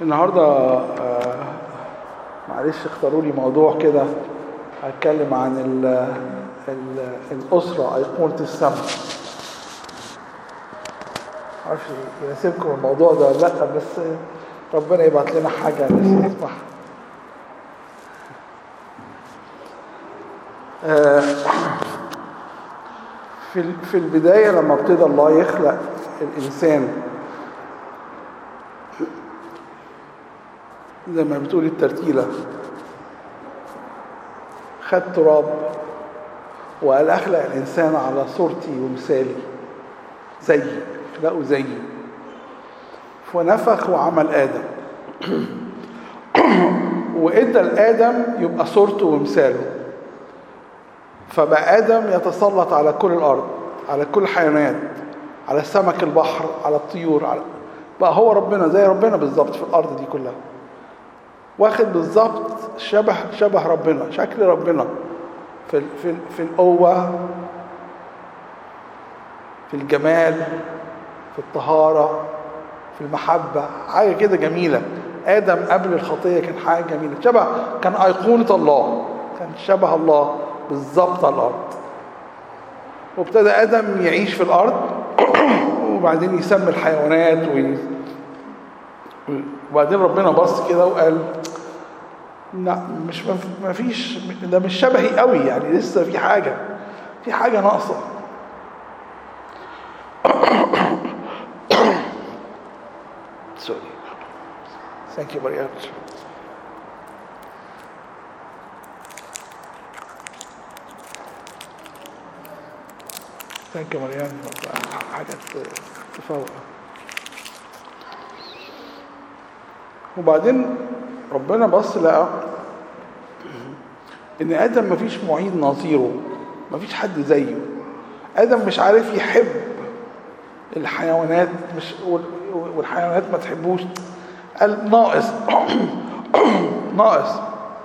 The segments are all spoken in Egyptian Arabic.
النهارده آه، معلش اختاروا لي موضوع كده هتكلم عن ال ال الأسرة أيقونة السماء معرفش يناسبكم الموضوع ده ولا لأ بس ربنا يبعت لنا حاجة نسمعها آه، في ال- في البداية لما ابتدى الله يخلق الإنسان زي ما بتقول الترتيلة خد تراب وقال أخلق الإنسان على صورتي ومثالي زيي خلقه زيي فنفخ وعمل آدم وإدى لآدم يبقى صورته ومثاله فبقى آدم يتسلط على كل الأرض على كل الحيوانات على سمك البحر على الطيور على بقى هو ربنا زي ربنا بالظبط في الأرض دي كلها واخد بالظبط شبه شبه ربنا شكل ربنا في ال- في ال- في القوة في الجمال في الطهارة في المحبة حاجة كده جميلة آدم قبل الخطية كان حاجة جميلة شبه كان أيقونة الله كان شبه الله بالظبط على الأرض وابتدى آدم يعيش في الأرض وبعدين يسمي الحيوانات وي... وبعدين ربنا بص كده وقال لا مش ما فيش ده مش شبهي قوي يعني لسه في حاجة في حاجة ناقصة سوري ثانك يو فيري ماتش ثانك يو مريان حاجة تفوق وبعدين ربنا بص لقى ان ادم مفيش معيد نظيره مفيش حد زيه ادم مش عارف يحب الحيوانات مش وال- والحيوانات ما تحبوش قال ناقص ناقص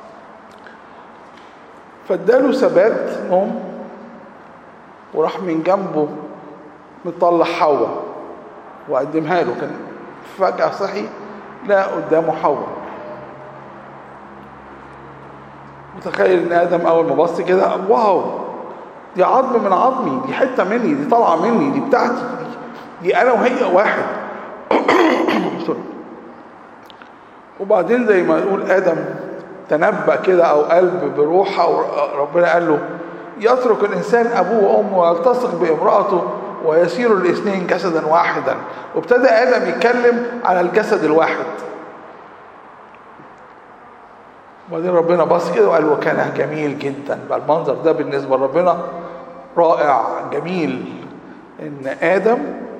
فاداله ثبات نوم وراح من جنبه مطلع حواء وقدمها له كان فجأة صحي لقى قدامه حواء متخيل ان ادم اول ما بص كده واو دي عظم من عظمي دي حته مني دي طالعه مني دي بتاعتي دي, دي انا وهي واحد سوري. وبعدين زي ما نقول ادم تنبأ كده او قلب بروحه وربنا قال له يترك الانسان ابوه وامه ويلتصق بامراته ويصير الاثنين جسدا واحدا وابتدى ادم يتكلم على الجسد الواحد وبعدين ربنا بص كده وقال وكان جميل جدا بقى المنظر ده بالنسبه لربنا رائع جميل ان ادم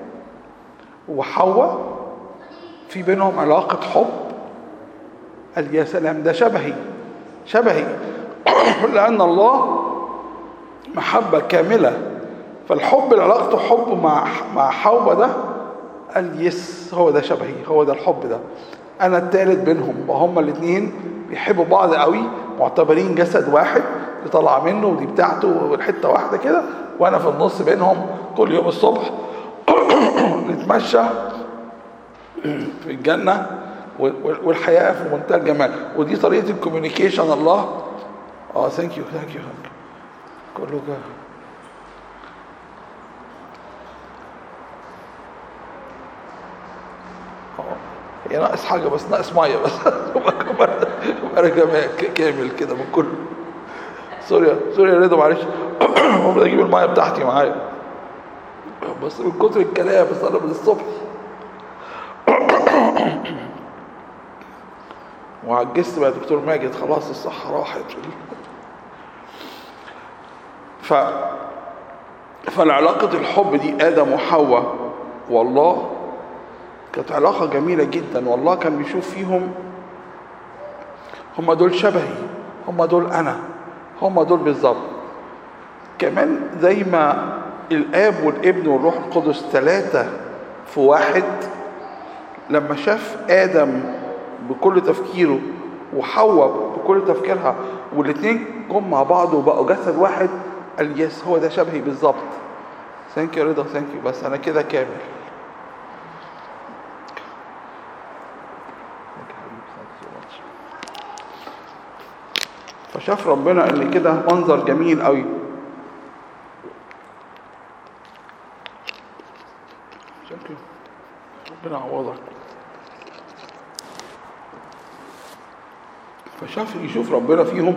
وحواء في بينهم علاقه حب قال يا سلام ده شبهي شبهي لان الله محبه كامله فالحب اللي علاقته حب مع مع حواء ده قال يس هو ده شبهي هو ده الحب ده انا التالت بينهم وهما الاثنين بيحبوا بعض قوي معتبرين جسد واحد اللي طالعه منه ودي بتاعته والحته واحده كده وانا في النص بينهم كل يوم الصبح نتمشى في الجنه والحياه في منتهى الجمال ودي طريقه الكوميونيكيشن الله اه ثانك يو ثانك يو كله كده هي ناقص حاجه بس ناقص ميه بس انا كمان كامل كده من كله سوري سوري يا رضا معلش المفروض اجيب الميه بتاعتي معايا بس من كتر الكلام بس انا من الصبح وعجزت بقى دكتور ماجد خلاص الصحه راحت ف فالعلاقة الحب دي آدم وحواء والله كانت علاقة جميلة جدا والله كان بيشوف فيهم هم دول شبهي هم دول أنا هم دول بالظبط كمان زي ما الآب والابن والروح القدس ثلاثة في واحد لما شاف آدم بكل تفكيره وحواء بكل تفكيرها والاثنين جم مع بعض وبقوا جسد واحد قال يس هو ده شبهي بالظبط ثانك يو رضا ثانك يو بس انا كده كامل فشاف ربنا ان كده منظر جميل قوي شكله ربنا يعوضك فشاف يشوف ربنا فيهم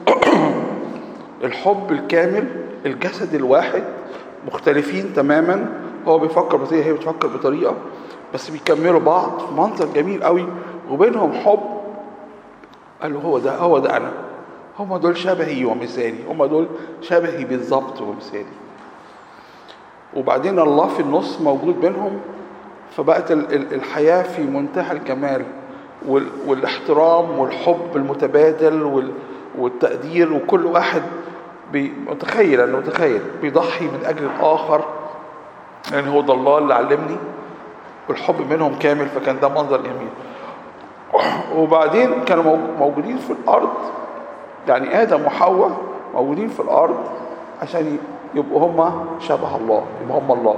الحب الكامل الجسد الواحد مختلفين تماما هو بيفكر بطريقه هي بتفكر بطريقه بس بيكملوا بعض في منظر جميل قوي وبينهم حب قال له هو ده هو ده انا هم دول شبهي ومثالي هم دول شبهي بالظبط ومثالي وبعدين الله في النص موجود بينهم فبقت ال- ال- الحياة في منتهى الجمال وال- والاحترام والحب المتبادل وال- والتقدير وكل واحد بي- متخيل أنا متخيل بيضحي من أجل الآخر لأن هو ده الله اللي علمني والحب منهم كامل فكان ده منظر جميل وبعدين كانوا مو- موجودين في الأرض يعني آدم وحواء موجودين في الأرض عشان يبقوا هما شبه الله يبقوا هما الله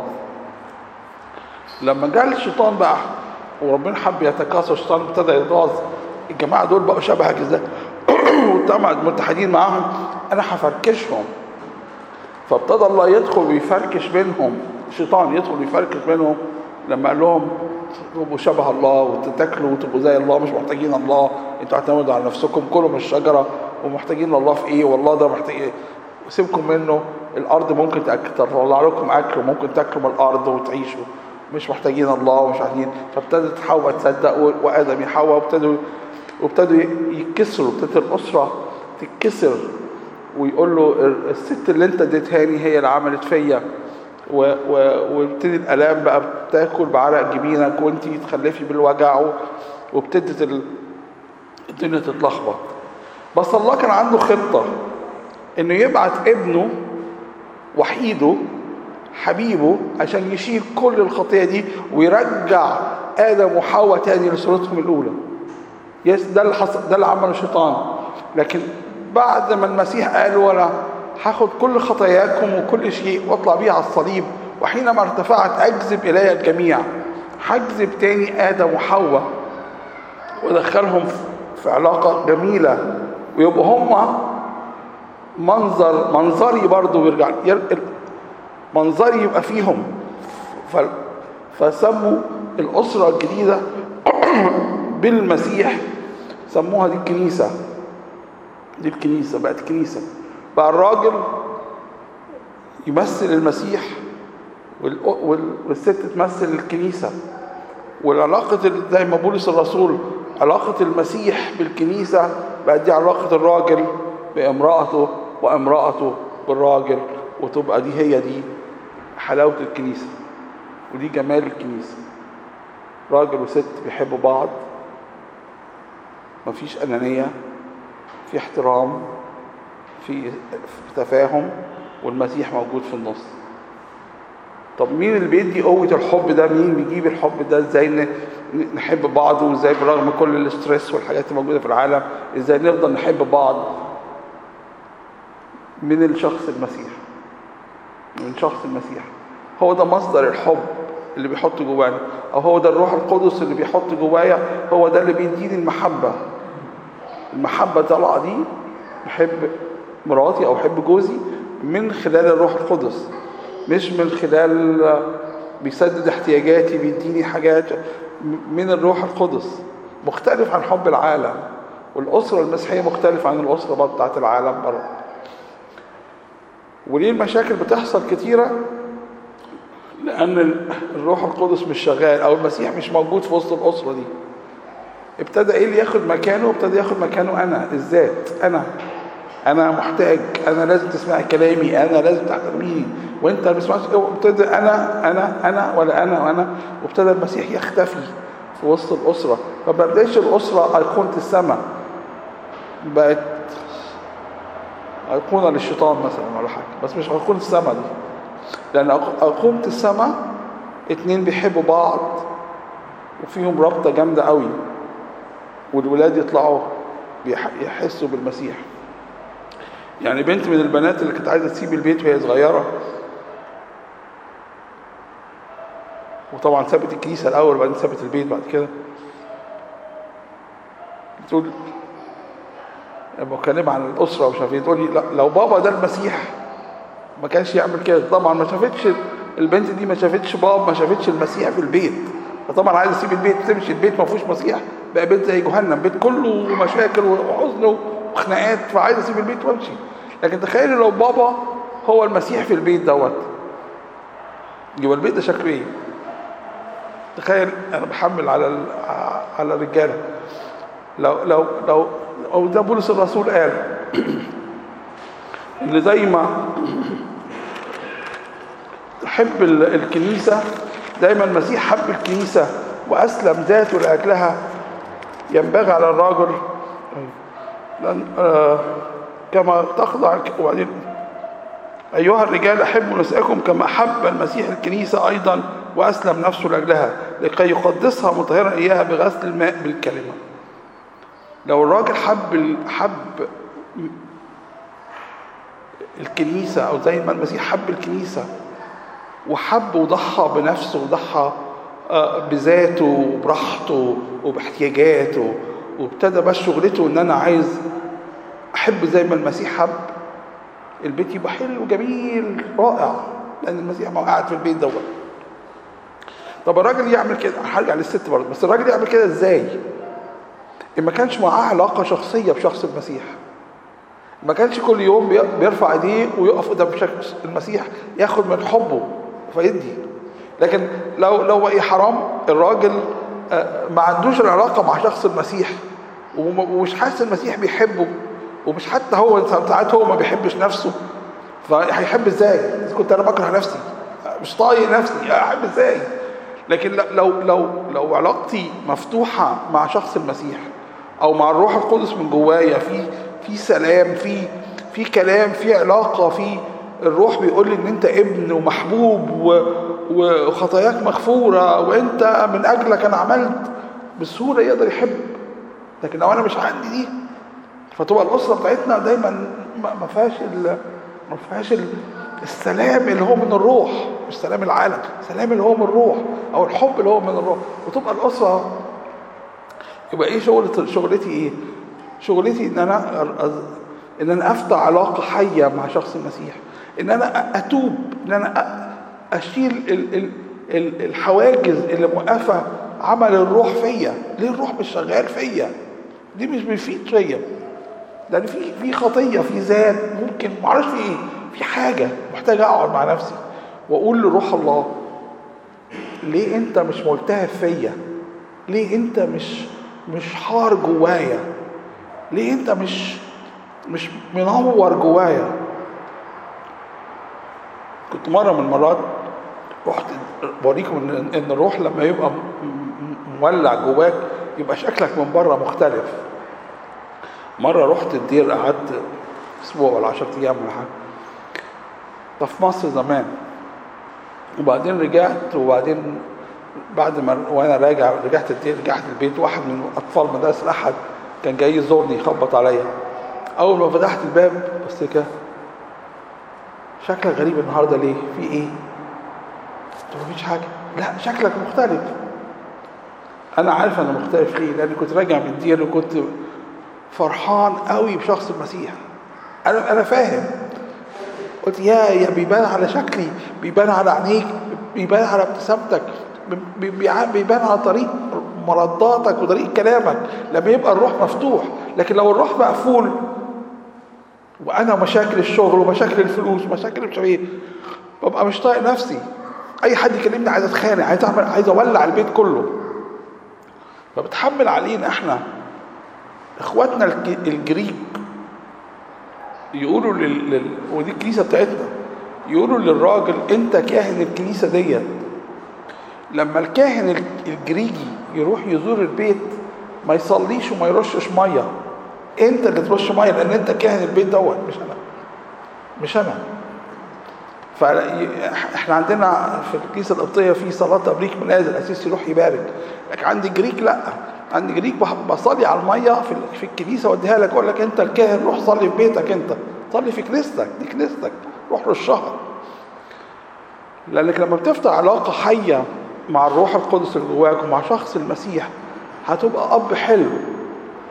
لما جاء الشيطان بقى وربنا حب يتكاثر الشيطان ابتدى يتغاظ الجماعة دول بقوا شبهك ازاي وطبعا متحدين معاهم انا هفركشهم فابتدى الله يدخل ويفركش بينهم الشيطان يدخل ويفركش بينهم لما قال لهم تبقوا شبه الله وتتاكلوا وتبقوا زي الله مش محتاجين الله انتوا اعتمدوا على نفسكم كلوا من الشجره ومحتاجين الله في ايه والله ده محتاج ايه سيبكم منه الارض ممكن تأك- تطلع لكم اكل وممكن تاكلوا من الارض وتعيشوا مش محتاجين الله ومش محتاجين فابتدت حواء تصدق و- وادم يحواء وابتدوا وابتدوا يتكسروا ابتدت الاسره تتكسر ويقول له ال- الست اللي انت اديتهاني هي اللي عملت فيا و- و- وابتدي الالام بقى بتاكل بعرق جبينك وانت تخلفي بالوجع و- وابتدت ال- الدنيا تتلخبط بس الله كان عنده خطه انه يبعت ابنه وحيده حبيبه عشان يشيل كل الخطيه دي ويرجع ادم وحواء تاني لصورتهم الاولى يس ده اللي حصل ده اللي عمله الشيطان لكن بعد ما المسيح قال ولا هاخد كل خطاياكم وكل شيء واطلع بيه على الصليب وحينما ارتفعت اجذب الي الجميع هجذب تاني ادم وحواء وادخلهم في علاقه جميله ويبقوا هما منظر منظري برضو يرجع ير- منظري يبقى فيهم ف... فسموا الأسرة الجديدة بالمسيح سموها دي الكنيسة دي الكنيسة بقت كنيسة بقى الراجل يمثل المسيح وال... وال... والست تمثل الكنيسة والعلاقة ال- زي ما بولس الرسول علاقة المسيح بالكنيسة بقت دي علاقة الراجل بامرأته وامرأته بالراجل وتبقى دي هي دي حلاوة الكنيسة ودي جمال الكنيسة راجل وست بيحبوا بعض مفيش أنانية في احترام في في تفاهم والمسيح موجود في النص طب مين اللي بيدي قوة الحب ده مين بيجيب الحب ده ازاي ن- نحب بعض وازاي برغم كل الاسترس والحاجات اللي موجودة في العالم ازاي نفضل نحب بعض من الشخص المسيح من شخص المسيح هو ده مصدر الحب اللي بيحط جوانا او هو ده الروح القدس اللي بيحط جوايا هو ده اللي بيديني المحبة المحبة طالعة دي بحب مراتي او بحب جوزي من خلال الروح القدس مش من خلال بيسدد احتياجاتي بيديني حاجات من الروح القدس مختلف عن حب العالم والأسرة المسيحية مختلفة عن الأسرة بقى بتاعت العالم بره وليه المشاكل بتحصل كتيرة لأن ال- الروح القدس مش شغال أو المسيح مش موجود في وسط الأسرة دي ابتدى ايه اللي ياخد مكانه ابتدى ياخد مكانه انا الذات انا انا محتاج انا لازم تسمعي كلامي انا لازم تحترميني وانت ما بتسمعش ابتدى انا انا انا ولا انا وانا وابتدى المسيح يختفي في وسط الاسره فما بقتش الاسره ايقونه السماء بقت ايقونه للشيطان مثلا ولا حاجه بس مش ايقونه السماء دي لان أيق- ايقونه السماء اتنين بيحبوا بعض وفيهم رابطه جامده قوي والولاد يطلعوا بيح- يحسوا بالمسيح يعني بنت من البنات اللي كانت عايزه تسيب البيت وهي صغيره وطبعا سابت الكنيسه الاول وبعدين سابت البيت بعد كده بتقول لما بتكلم عن الاسره ومش عارف ايه تقول لي لا لو بابا ده المسيح ما كانش يعمل كده طبعا ما شافتش البنت دي ما شافتش بابا ما شافتش المسيح في البيت فطبعا عايز تسيب البيت تمشي البيت ما فيهوش مسيح بقى بيت زي جهنم بيت كله مشاكل وحزن وخناقات فعايز اسيب البيت وامشي لكن تخيلي لو بابا هو المسيح في البيت دوت يبقى البيت ده شكله ايه؟ تخيل انا بحمل على ال- على الرجاله لو لو لو او ده بولس الرسول قال اللي زي ما تحب ال- الكنيسه دايما المسيح حب الكنيسه واسلم ذاته لاجلها ينبغي على الرجل لأن آه كما تخضع الك- وبعدين أيها الرجال أحبوا نساءكم كما أحب المسيح الكنيسة أيضا وأسلم نفسه لأجلها لكي يقدسها مطهرا إياها بغسل الماء بالكلمة لو الراجل حب ال- حب الكنيسة أو زي ما المسيح حب الكنيسة وحب وضحى بنفسه وضحى آه، بذاته وبراحته وباحتياجاته وابتدى بس شغلته ان انا عايز احب زي ما المسيح حب البيت يبقى حلو جميل رائع لان المسيح ما هو قاعد في البيت دوت طب الراجل يعمل كده هرجع للست برضه بس الراجل يعمل كده ازاي؟ ان ما كانش معاه علاقه شخصيه بشخص المسيح ما كانش كل يوم بي- بيرفع ايديه ويقف قدام شخص المسيح ياخد من حبه فيدي لكن لو لو ايه حرام الراجل آه، ما عندوش العلاقه مع شخص المسيح وم- ومش حاسس المسيح بيحبه ومش حتى هو ساعات هو ما بيحبش نفسه فهيحب ازاي؟ إذا كنت انا بكره نفسي مش طايق نفسي احب ازاي؟ لكن ل- لو لو لو علاقتي مفتوحه مع شخص المسيح او مع الروح القدس من جوايا في في سلام في في كلام في علاقه في الروح بيقول لي ان انت ابن ومحبوب و- وخطاياك مغفوره وانت من اجلك انا عملت بسهوله يقدر يحب لكن لو انا مش عندي دي فتبقى الاسره بتاعتنا دايما ما ما فيهاش ال- ما فيهاش ال- السلام اللي هو من الروح مش سلام العالم السلام اللي هو من الروح او الحب اللي هو من الروح وتبقى الاسره يبقى ايه شغلة شغلتي ايه شغلتي ان انا أر- ان انا افتح علاقه حيه مع شخص المسيح ان انا أ- اتوب ان انا أ- اشيل ال- ال- ال- الحواجز اللي موقفه عمل الروح فيا ليه الروح مش شغال فيا دي مش بيفيد فيا لان في في خطيه في ذات ممكن معرفش في ايه في حاجه محتاج اقعد مع نفسي واقول لروح الله ليه انت مش ملتهب فيا ليه انت مش مش حار جوايا ليه انت مش مش منور جوايا كنت مره من المرات رحت بوريكم ان ان الروح لما يبقى م- م- مولع جواك يبقى شكلك من بره مختلف مره رحت الدير قعدت اسبوع ولا 10 ايام ولا حاجه ده في مصر زمان وبعدين رجعت وبعدين بعد ما وانا راجع رجعت الدير رجعت البيت واحد من اطفال مدرسه الاحد كان جاي يزورني يخبط عليا اول ما فتحت الباب بص كده شكلك غريب النهارده ليه في ايه قلت له مفيش حاجه لا شكلك مختلف انا عارف انا مختلف ليه لاني كنت راجع من الدير وكنت فرحان قوي بشخص المسيح انا انا فاهم قلت يا يا بيبان على شكلي بيبان على عينيك بيبان على ابتسامتك بي- بي- بيبان على طريق مرداتك وطريقه كلامك لما يبقى الروح مفتوح لكن لو الروح مقفول وانا مشاكل الشغل ومشاكل الفلوس ومشاكل مش عارف ايه ببقى مش طايق نفسي اي حد يكلمني عايز اتخانق عايز اعمل عايز اولع البيت كله فبتحمل علينا احنا اخواتنا الج- الجريك يقولوا لل... لل... ودي الكنيسه بتاعتنا يقولوا للراجل انت كاهن الكنيسه ديت لما الكاهن ال- الجريجي يروح يزور البيت ما يصليش وما يرشش ميه انت اللي ترش ميه لان انت كاهن البيت دوت مش انا مش انا فاحنا عندنا في الكنيسه القبطيه في صلاه تبريك منازل الاسيس يروح يبارك لكن عند الجريك لا عند الجريك بح- بصلي على الميه في ال- في الكنيسه واديها لك اقول لك انت الكاهن روح صلي في بيتك انت صلي في كنيستك دي كنيستك روح رشها لانك لما بتفتح علاقه حيه مع الروح القدس اللي جواك ومع شخص المسيح هتبقى اب حلو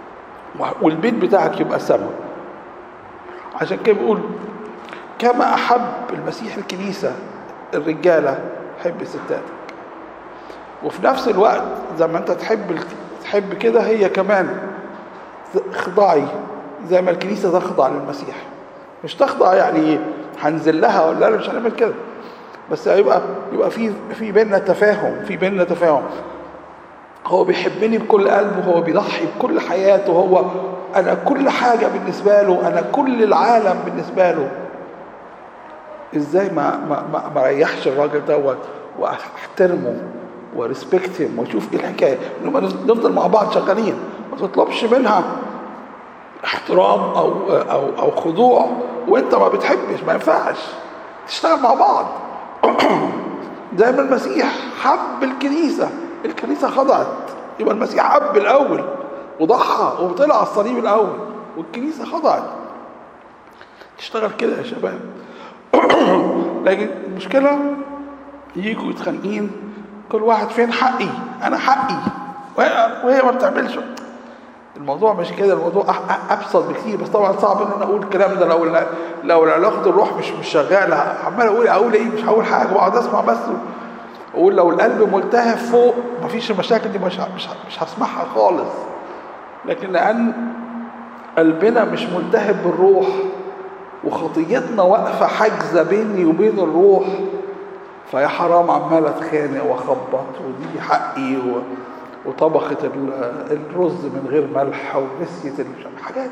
والبيت بتاعك يبقى سما عشان كده بيقول كما احب المسيح الكنيسه الرجاله حب ستاتك وفي نفس الوقت زي ما انت تحب تحب كده هي كمان اخضعي زي ما الكنيسه تخضع للمسيح مش تخضع يعني هنزل لها ولا لا مش هنعمل كده بس يبقى يبقى في في بيننا تفاهم في بيننا تفاهم هو بيحبني بكل قلبه هو بيضحي بكل حياته هو انا كل حاجه بالنسبه له انا كل العالم بالنسبه له ازاي ما ما ما, ما ريحش الراجل دوت واحترمه وريسبكت واشوف ايه الحكايه انما نفضل مع بعض شغالين ما تطلبش منها احترام او او او خضوع وانت ما بتحبش ما ينفعش تشتغل مع بعض زي ما المسيح حب الكنيسه الكنيسه خضعت يبقى المسيح حب الاول وضحى وطلع على الصليب الاول والكنيسه خضعت تشتغل كده يا شباب لكن المشكله يجوا متخانقين كل واحد فين حقي انا حقي وهي ما بتعملش الموضوع مش كده الموضوع ابسط بكتير بس طبعا صعب ان انا اقول الكلام ده لو لو علاقه الروح مش مش شغاله عمال اقول اقول ايه مش هقول حاجه واقعد اسمع بس اقول لو القلب ملتهب فوق مفيش المشاكل دي مش مش مش هسمعها خالص لكن لان قلبنا مش ملتهب بالروح وخطيتنا واقفه حاجزه بيني وبين الروح فيا حرام عمال اتخانق واخبط ودي حقي و... وطبخة الرز من غير ملح ونسيت الحاجات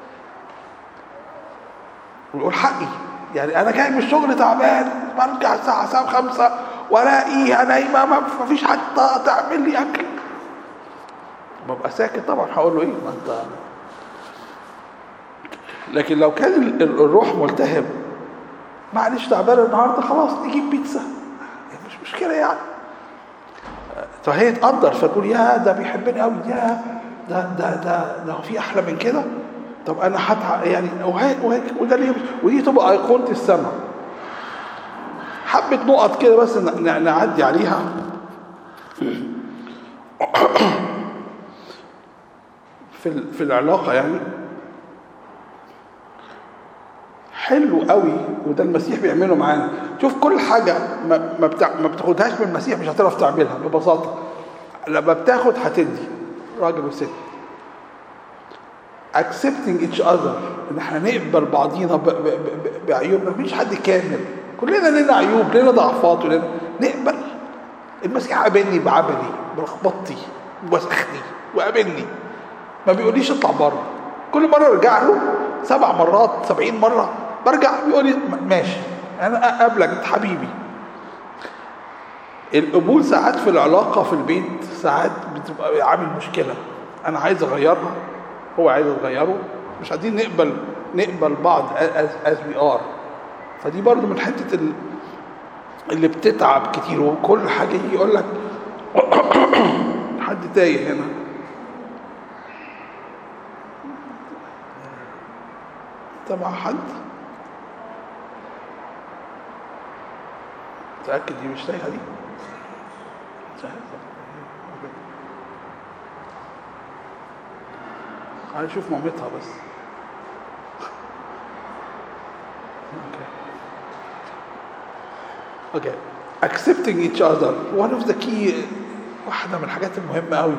ويقول حقي يعني انا جاي من الشغل تعبان برجع الساعة الساعة خمسة والاقيها نايمة ما فيش حتى تعمل لي اكل ببقى ساكت طبعا هقول له ايه ما انت لكن لو كان الروح ملتهب معلش تعبان النهارده خلاص نجيب بيتزا مش مشكله يعني فهي تقدر فتقول يا ده بيحبني قوي يا ده ده ده ده هو في احلى من كده طب انا هتع يعني وهيك وهيك وده اللي ودي تبقى ايقونه السماء حبه نقط كده بس نعدي عليها في في العلاقه يعني حلو قوي وده المسيح بيعمله معانا شوف كل حاجه ما ما, بتاع ما بتاخدهاش من المسيح مش هتعرف تعملها ببساطه لما بتاخد هتدي راجل وست accepting each other ان احنا نقبل بعضينا ب- ب- ب- بعيوبنا مفيش حد كامل كلنا لنا عيوب لنا ضعفات ولنا نقبل المسيح قابلني بعبلي بلخبطتي بوسخني وقابلني ما بيقوليش اطلع بره كل مره ارجع له سبع مرات سبعين مره برجع بيقول لي ماشي انا اقابلك انت حبيبي القبول ساعات في العلاقه في البيت ساعات بتبقى عامل مشكله انا عايز اغيرها هو عايز يغيره مش عايزين نقبل نقبل بعض از وي ار فدي برضو من حته ال- اللي بتتعب كتير وكل حاجه يجي يقول لك حد تايه هنا انت مع حد متأكد دي مش تايهة دي تعالى نشوف مامتها بس اوكي اوكي accepting each other one of the key واحدة من الحاجات المهمة قوي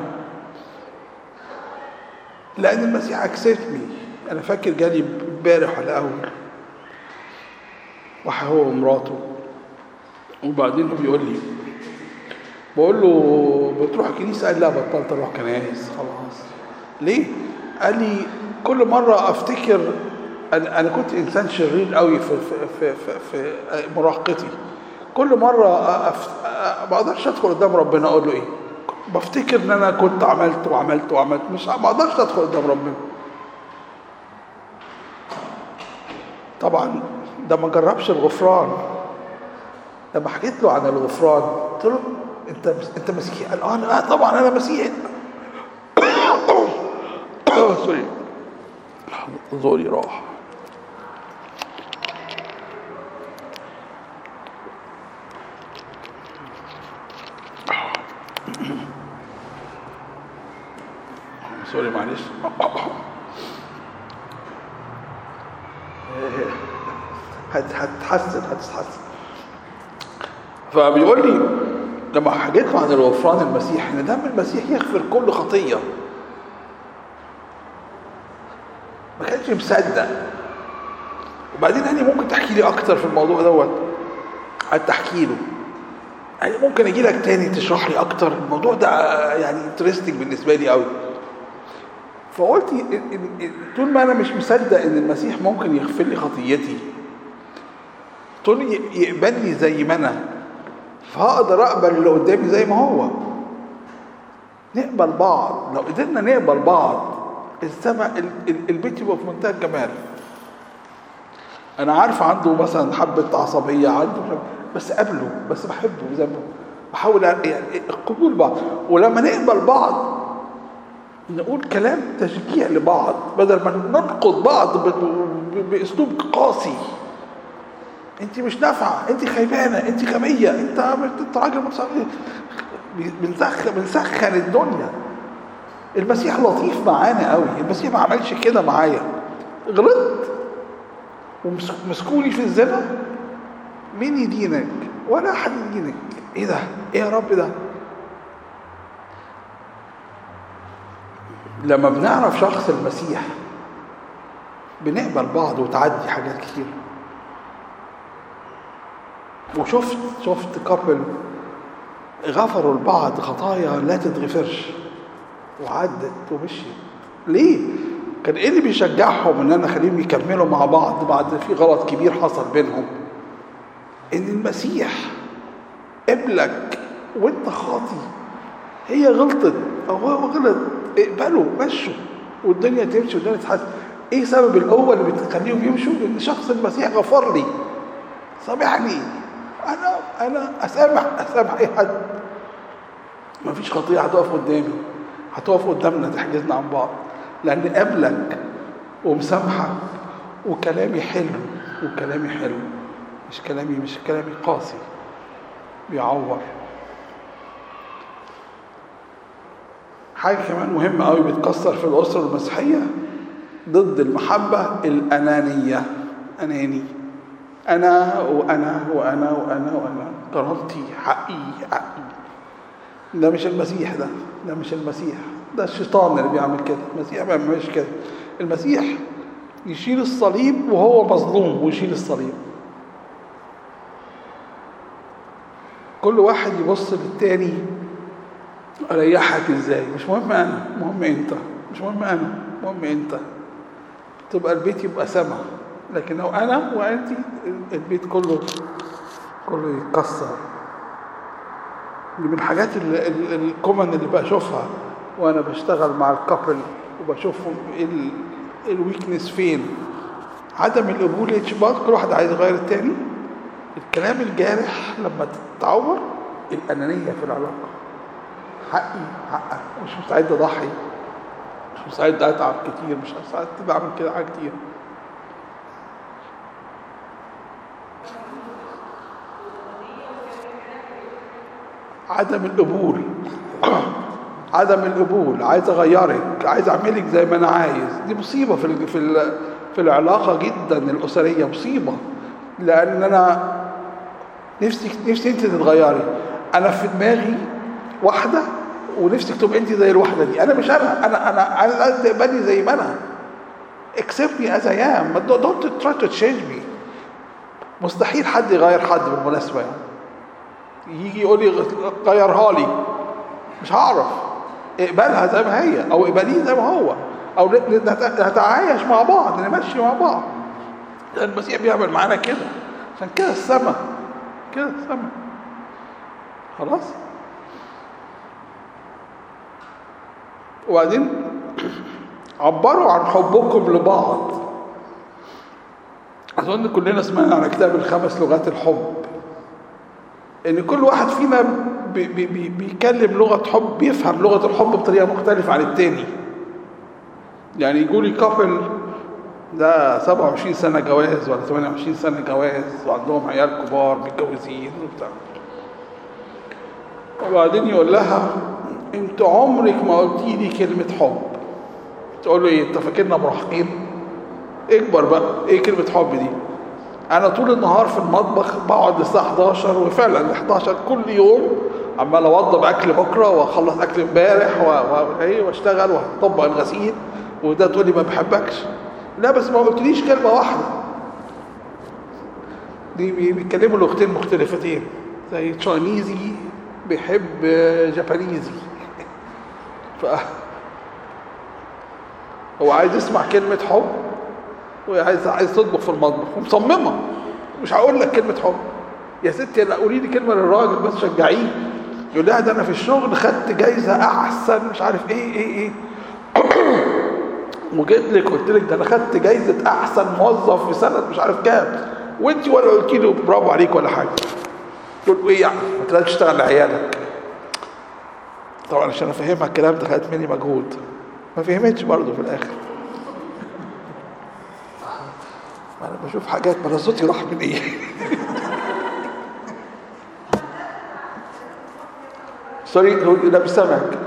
لأن المسيح accept me أنا فاكر جالي امبارح ولا أول واحد هو ومراته وبعدين بيقول لي بقول له بتروح الكنيسة قال لا بطلت أروح كنايس خلاص ليه؟ قال لي كل مرة أفتكر أنا أنا كنت إنسان شرير قوي في في في في, في مراهقتي كل مرة أف... ما أقدرش أدخل قدام ربنا أقول له إيه؟ بفتكر إن أنا كنت عملت وعملت وعملت مش ما أقدرش أدخل قدام ربنا طبعا ده ما جربش الغفران لما حكيت له عن الغفران قلت له انت انت مسيحي قال اه أنا- آه طبعا انا مسيحي سوري زوري راح سوري معلش هت- هتتحسن هتتحسن فبيقول لي لما حكيت له عن الغفران المسيح ان دم المسيح يغفر كل خطيه ما كانش مصدق وبعدين يعني ممكن تحكي لي اكتر في الموضوع دوت قعدت احكي له يعني ممكن اجي لك تاني تشرح لي اكتر الموضوع ده يعني انترستنج بالنسبه لي قوي فقلت ال- ال- ال- طول ما انا مش مصدق ان المسيح ممكن يغفر لي خطيتي طول ي- يقبلني زي ما انا فهقدر اقبل اللي قدامي زي ما هو نقبل بعض لو قدرنا نقبل بعض السماء ال- ال- البيت يبقى في منتهى الجمال انا عارف عنده مثلا حبه عصبيه عنده بس قابله بس بحبه زي ما بحاول أ- يعني قبول بعض ولما نقبل بعض نقول كلام تشجيع لبعض بدل ما ننقد بعض ب- ب- باسلوب قاسي انت مش نافعه انت خيبانه انت غبيه انت انت راجل متصرف بنسخن بنسخن الدنيا المسيح لطيف معانا قوي المسيح ما عملش كده معايا غلطت ومسكوني في الزنا مين يدينك ولا حد يدينك ايه ده ايه يا رب ده لما بنعرف شخص المسيح بنقبل بعض وتعدي حاجات كتير وشفت شفت كابل غفروا لبعض خطايا لا تتغفرش وعدت ومشيت ليه؟ كان ايه اللي بيشجعهم ان انا اخليهم يكملوا مع بعض بعد في غلط كبير حصل بينهم؟ ان المسيح قبلك وانت خاطي هي غلطت او هو غلط اقبلوا مشوا والدنيا تمشي والدنيا تتحسن ايه سبب القوه اللي بتخليهم يمشوا؟ ان شخص المسيح غفر لي سامحني انا انا اسامح اسامح اي حد مفيش خطيه هتقف قدامي هتقف قدامنا تحجزنا عن بعض لان قبلك ومسامحك وكلامي حلو وكلامي حلو مش كلامي مش كلامي قاسي بيعور حاجه كمان مهمه قوي بتكسر في الاسره المسيحيه ضد المحبه الانانيه اناني انا وانا وانا وانا وانا كرامتي حقي حقي ده مش المسيح ده ده مش المسيح ده الشيطان اللي بيعمل كده المسيح ما بيعملش كده المسيح يشيل الصليب وهو مظلوم ويشيل الصليب كل واحد يبص للتاني اريحك ازاي مش مهم انا مهم انت مش مهم انا مهم انت تبقى البيت يبقى سما لكن لو انا وانت البيت كله كله يتكسر دي من الحاجات ال- ال- الكومن اللي بشوفها وانا بشتغل مع الكابل وبشوفهم ايه ال- الويكنس فين عدم القبول اتشباط كل واحد عايز يغير التاني الكلام الجارح لما تتعور الانانيه في العلاقه حقي حقك مش مستعد اضحي مش مستعد اتعب كتير مش مستعد اعمل كده حاجه كتير عدم القبول عدم القبول عايز اغيرك عايز اعملك زي ما انا عايز دي مصيبه في ال- في ال- في العلاقه جدا الاسريه مصيبه لان انا نفسي نفسي انت تتغيري انا في دماغي واحده ونفسك تبقى انت زي الواحده دي انا مش انا انا انا عايز تقبلني زي ما انا accept me as I am but don't don't try to change me مستحيل حد يغير حد بالمناسبه يعني يجي يقول لي غيرها لي مش هعرف اقبلها زي ما هي او اقبليه زي ما هو او نت- نتعايش مع بعض نمشي مع بعض لأن المسيح بيعمل معانا كده عشان كده السما كده السما خلاص وبعدين عبروا عن حبكم لبعض اظن كلنا سمعنا عن كتاب الخمس لغات الحب ان كل واحد فينا بي بي بي بيكلم لغه حب بيفهم لغه الحب بطريقه مختلفه عن التاني يعني يقول لي كابل ده 27 سنه جواز ولا 28 سنه جواز وعندهم عيال كبار متجوزين وبتاع وبعدين يقول لها انت عمرك ما قلتي لي كلمه حب تقول له ايه انت فاكرنا مراهقين اكبر بقى ايه كلمه حب دي انا طول النهار في المطبخ بقعد للساعه 11 وفعلا 11 كل يوم عمال اوضب اكل بكره واخلص اكل امبارح و- و- إيه، واشتغل واطبق الغسيل وده تقول لي ما بحبكش لا بس ما قلتليش كلمه واحده دي بي- بيتكلموا لغتين مختلفتين زي تشاينيزي بيحب جابانيزي ف هو عايز يسمع كلمة حب وعايز عايز تطبخ في المطبخ ومصممة مش هقول لك كلمة حب يا ستي لا قولي لي كلمة للراجل بس شجعيه يقول لها ده انا في الشغل خدت جايزة احسن مش عارف ايه ايه ايه وجيت لك قلت لك ده انا خدت جايزة احسن موظف في سنة مش عارف كام وانت ولا قلت له برافو عليك ولا حاجة تقول له ايه يعني ما تلاقيش تشتغل لعيالك طبعا عشان افهمها الكلام ده خدت مني مجهود ما فهمتش برضه في الاخر ما انا بشوف حاجات ما انا صوتي راح من ايه سوري لا مش سامعك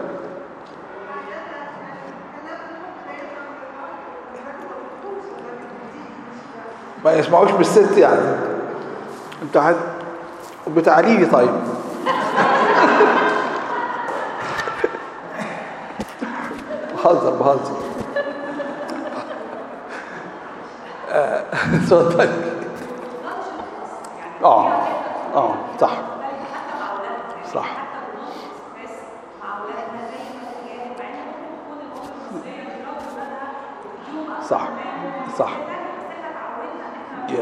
ما يسمعوش بالست يعني انت عاد بتعليلي طيب بهزر بهزر آه، اتفضل اه اه صح صح صح صح يا-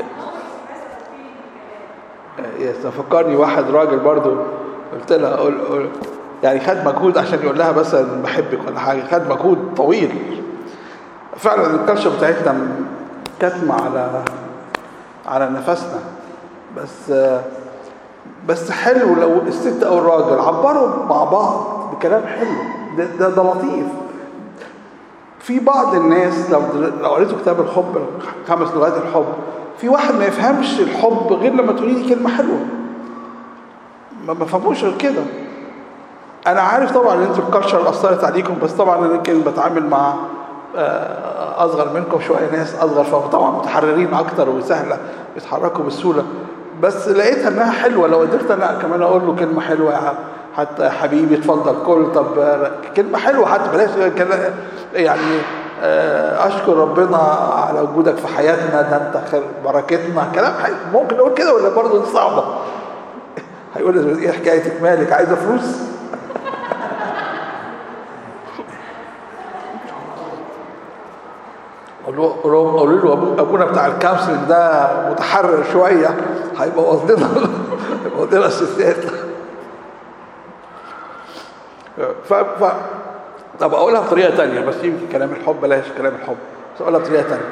يا فكرني واحد راجل برضو قلت لها قول قول يعني خد مجهود عشان يقول لها مثلا بحبك ولا حاجه خد مجهود طويل فعلا الكلشه بتاعتنا كاتمه على على نفسنا بس بس حلو لو الست او الراجل عبروا مع بعض بكلام حلو ده ده, ده لطيف في بعض الناس لو لو قريتوا كتاب الحب خمس لغات الحب في واحد ما يفهمش الحب غير لما تقولي لي كلمه حلوه ما ما فهموش غير كده انا عارف طبعا ان انتوا الكالتشر اثرت عليكم بس طبعا انا يمكن بتعامل مع آه، اصغر منكم شويه ناس اصغر فطبعا متحررين اكتر وسهله يتحركوا بسهوله بس لقيتها انها حلوه لو قدرت انا كمان اقول له كلمه حلوه يا حتى يا حبيبي اتفضل كل طب آه، كلمه حلوه حتى بلاش كلا- يعني آه، اشكر ربنا على وجودك في حياتنا ده انت خير بركتنا كلام حلو ممكن نقول كده ولا برضه دي صعبه هيقول لي ايه حكايتك مالك عايزه فلوس قولوا قولوا قولوا له أبو- ابونا بتاع الكونسلنج ده متحرر شويه هيبوظ لنا هيبوظ لنا الستات ف ف طب اقولها بطريقه تانية بس يمكن كلام الحب بلاش كلام الحب بس اقولها بطريقه تانية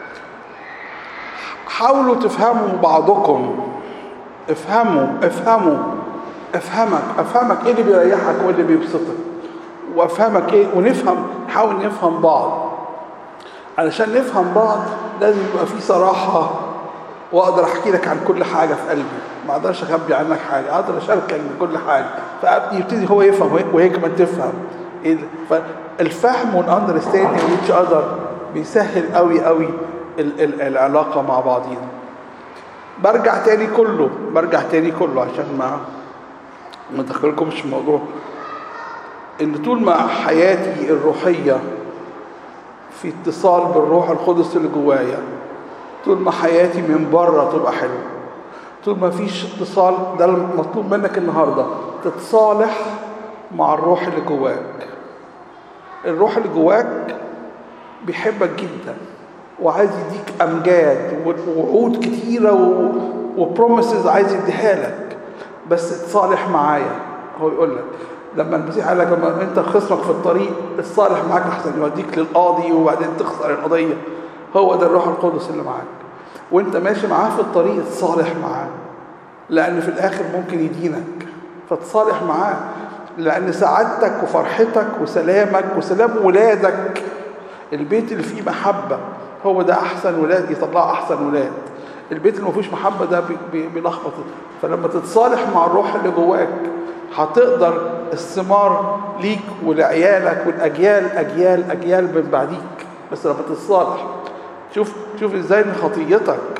حاولوا تفهموا بعضكم افهموا افهموا افهمك افهمك ايه اللي بيريحك وايه اللي بيبسطك وافهمك ايه ونفهم نحاول نفهم بعض علشان نفهم بعض لازم يبقى في صراحة واقدر احكي لك عن كل حاجة في قلبي ما اقدرش اخبي عنك حاجة اقدر اشاركك بكل حاجة فيبتدي هو يفهم وهي- وهي كمان تفهم إيه ده؟ فالفهم والاندرستاندينج each other بيسهل قوي قوي ال- ال- العلاقة مع بعضينا برجع تاني كله برجع تاني كله عشان ما ما ادخلكمش في الموضوع ان طول ما حياتي الروحيه في اتصال بالروح القدس اللي جوايا طول ما حياتي من بره تبقى حلوه طول ما فيش اتصال ده المطلوب منك النهارده تتصالح مع الروح اللي جواك الروح اللي جواك بيحبك جدا وعايز يديك امجاد ووعود كتيره وبروميسز عايز يديها لك بس تصالح معايا هو يقول لك لما المسيح قال لك لما انت خصمك في الطريق الصالح معاك احسن يوديك للقاضي وبعدين تخسر القضيه هو ده الروح القدس اللي معاك وانت ماشي معاه في الطريق تصالح معاه لان في الاخر ممكن يدينك فتصالح معاه لان سعادتك وفرحتك وسلامك وسلام ولادك البيت اللي فيه محبه هو ده احسن ولاد يطلع احسن ولاد البيت اللي ما فيهوش محبه ده بي- بي- بيلخبط فلما تتصالح مع الروح اللي جواك هتقدر الثمار ليك ولعيالك والاجيال اجيال اجيال من بعديك بس لما تتصالح شوف شوف ازاي ان خطيتك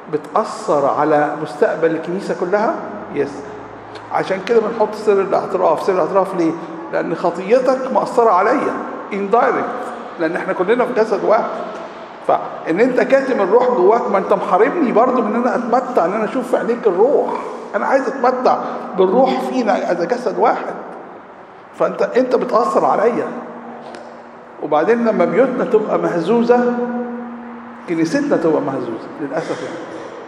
بتأثر على مستقبل الكنيسة كلها يس عشان كده بنحط سر الاعتراف سر الاعتراف ليه لان خطيتك مأثرة عليا indirect لان احنا كلنا في جسد واحد فان انت كاتم الروح جواك ما انت محاربني برضو من ان انا اتمتع ان انا اشوف في عينيك الروح انا عايز اتمتع بالروح فينا از جسد واحد فانت انت بتاثر عليا وبعدين لما بيوتنا تبقى مهزوزه كنيستنا تبقى مهزوزه للاسف يعني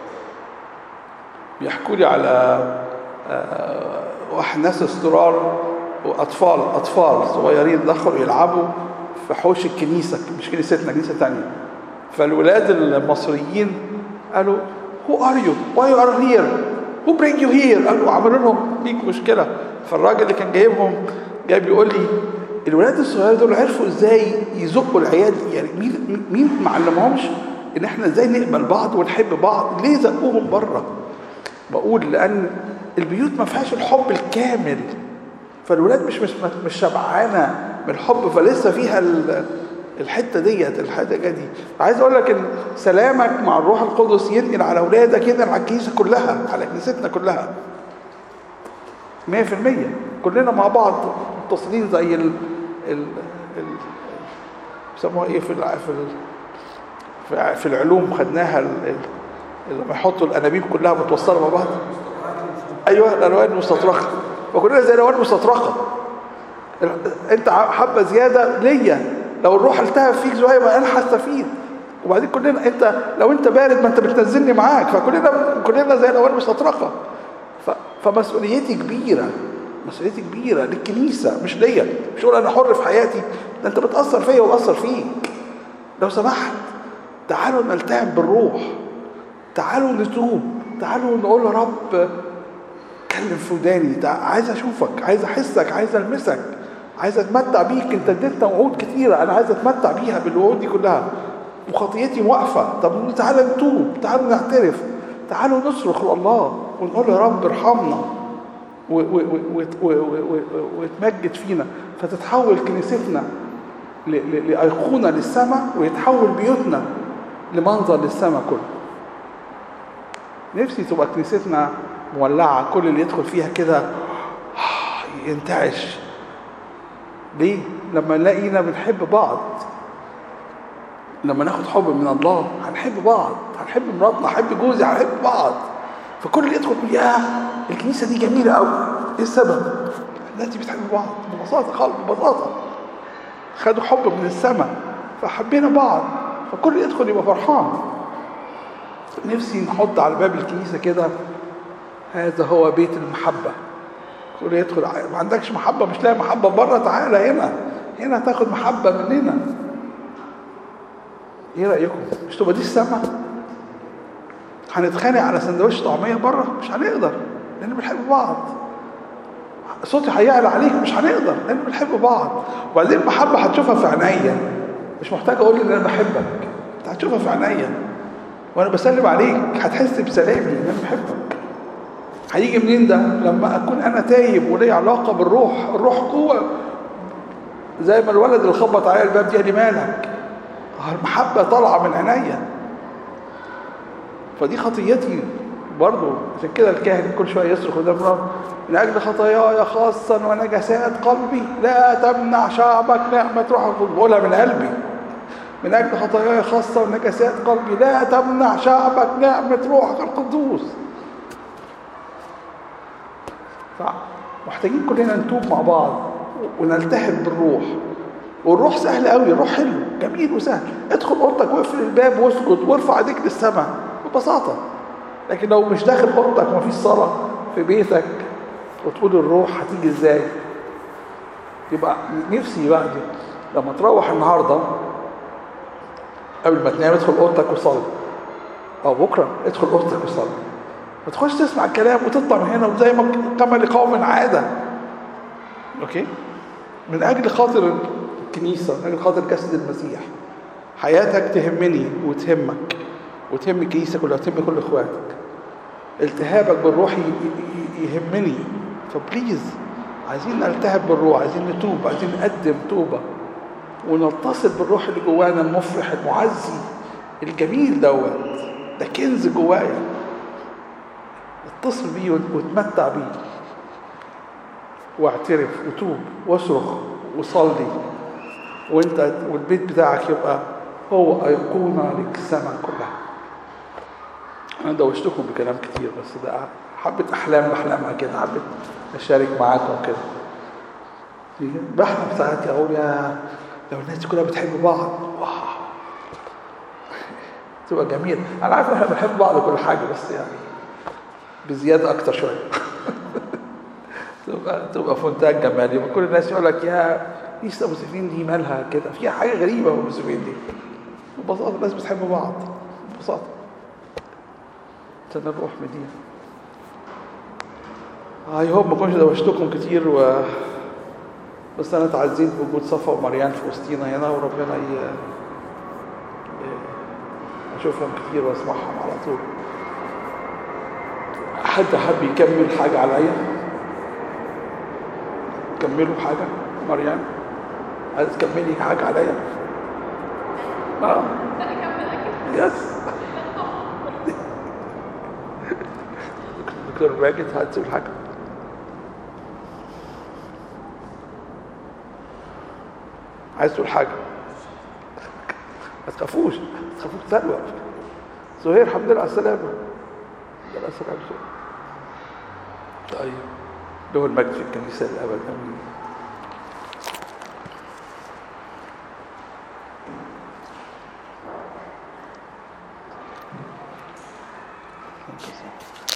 بيحكوا لي على آه، واحد ناس استرار واطفال اطفال صغيرين دخلوا يلعبوا في حوش الكنيسه مش كنيستنا كنيسه تانية فالولاد المصريين قالوا who are you why you are here who bring you here قالوا عملوا لهم ليك مشكله فالراجل اللي كان جايبهم جاي بيقول لي الولاد الصغيرين دول عرفوا ازاي يزقوا العيال يعني مين مين ما علمهمش ان احنا ازاي نقبل بعض ونحب بعض ليه زقوهم بره بقول لان البيوت ما فيهاش الحب الكامل فالولاد مش مش مش شبعانه من الحب فلسه فيها ال- الحته ديت الحته دي عايز اقول لك ان سلامك مع الروح القدس ينقل على اولادك ينقل على الكنيسه كلها على كنيستنا كلها 100% كلنا مع بعض متصلين زي ال ال ال بيسموها ايه في الع- في ال- في- في العلوم خدناها ال- ال- لما يحطوا الانابيب كلها متوصله مع بعض ايوه الالوان المستطرقه وكلنا زي الالوان المستطرقه ال- انت ع- حبه زياده ليا لو الروح التهب فيك زي ما انا هستفيد وبعدين كلنا انت لو انت بارد ما انت بتنزلني معاك فكلنا كلنا زي الالوان المستطرقه ف- فمسؤوليتي كبيره مسؤوليتي كبيره للكنيسه مش ليا مش اقول انا حر في حياتي ده انت بتاثر فيا وباثر فيك لو سمحت تعالوا نلتهب بالروح تعالوا نتوب تعالوا نقول يا رب كلم في وداني تع- عايز اشوفك عايز احسك عايز المسك عايز اتمتع بيك انت اديتنا وعود كتيره انا عايز اتمتع بيها بالوعود دي كلها وخطيتي واقفه طب تعالى نتوب تعالوا نعترف تعالوا نصرخ لله ونقول يا رب ارحمنا و- و- و- وت- و- و- و- وتمجد فينا فتتحول كنيستنا ل- ل- لأيقونة للسماء ويتحول بيوتنا لمنظر للسماء كله نفسي تبقى كنيستنا مولعة كل اللي يدخل فيها كده ينتعش ليه؟ لما نلاقينا بنحب بعض لما ناخد حب من الله هنحب بعض هنحب مراتنا هنحب جوزي هنحب بعض فكل اللي يدخل يقول ياه الكنيسه دي جميله قوي ايه السبب؟ الناس دي بتحب بعض ببساطه خالص ببساطه خدوا حب من السماء فحبينا بعض فكل اللي يدخل يبقى فرحان نفسي نحط على باب الكنيسه كده هذا هو بيت المحبه كل يدخل ما عندكش محبه مش لاقي محبه بره تعالى هنا هنا تاخد محبه مننا ايه رايكم مش تبقى دي السما هنتخانق على سندوتش طعميه بره مش هنقدر لان بنحب بعض صوتي هيعلى عليك مش هنقدر لان بنحب بعض وبعدين المحبه هتشوفها في عينيا مش محتاج اقول ان انا بحبك انت هتشوفها في عينيا وانا بسلم عليك هتحس بسلامي ان انا بحبك هيجي منين ده لما اكون انا تايب ولي علاقه بالروح الروح قوه زي ما الولد اللي خبط عليا الباب دي قال لي مالك المحبه طالعه من عينيا فدي خطيتي برضه عشان كده الكاهن كل شويه يصرخ قدام الرب من اجل خطاياي خاصه ونجاسات قلبي لا تمنع شعبك نعمه روح القدس بقولها من قلبي من اجل خطاياي خاصه ونجاسات قلبي لا تمنع شعبك نعمه روحك القدوس محتاجين كلنا نتوب مع بعض ونلتهب بالروح والروح سهل قوي الروح حلو جميل وسهل ادخل اوضتك واقفل الباب واسكت وارفع ايديك للسماء ببساطه لكن لو مش داخل اوضتك ومفيش صلاه في بيتك وتقول الروح هتيجي ازاي يبقى نفسي بقى دي لما تروح النهارده قبل ما تنام ادخل اوضتك وصلي او بكره ادخل اوضتك وصلي ما تخش تسمع الكلام وتطلع من هنا وزي ما كما لقوم عاده اوكي من اجل خاطر الكنيسه من اجل خاطر جسد المسيح حياتك تهمني وتهمك وتهم الكنيسه كلها وتهم كل اخواتك التهابك بالروح يهمني فبليز عايزين نلتهب بالروح عايزين نتوب عايزين نقدم توبه ونتصل بالروح اللي جوانا المفرح المعزي الجميل دوت ده كنز جوايا اتصل بيه واتمتع بيه واعترف وتوب واصرخ وصلي وانت والبيت بتاعك يبقى هو ايقونه للسماء كلها انا دوشتكم بكلام كتير بس ده حبه احلام بحلمها كده حبه اشارك معاكم كده بحلم ساعات اقول يا لو الناس كلها بتحب بعض واو تبقى جميل انا عارف ان احنا بنحب بعض كل حاجه بس يعني بزياده اكتر شويه تبقى تبقى في منتهى الجمال يبقى كل الناس يقول لك يا ليس ابو سفين دي مالها كده فيها حاجه غريبه ابو سفين دي ببساطه الناس بتحب بعض ببساطه عشان الروح مدينه اي هوب ما كنتش دوشتكم كتير و بس انا اتعزيت بوجود صفا ومريان في وسطينا هنا وربنا ي... اشوفهم كتير واسمعهم على طول حد حب يكمل حاجه عليا كملوا حاجه مريم عايز تكملي حاجه عليا اه يس دكتور ماجد عايز تقول حاجه عايز تقول حاجه ما تخافوش ما تخافوش تسالوا زهير الحمد لله على السلامه الحمد لله على السلامه طيب له المجد في الكنيسه الابد امين Thank you.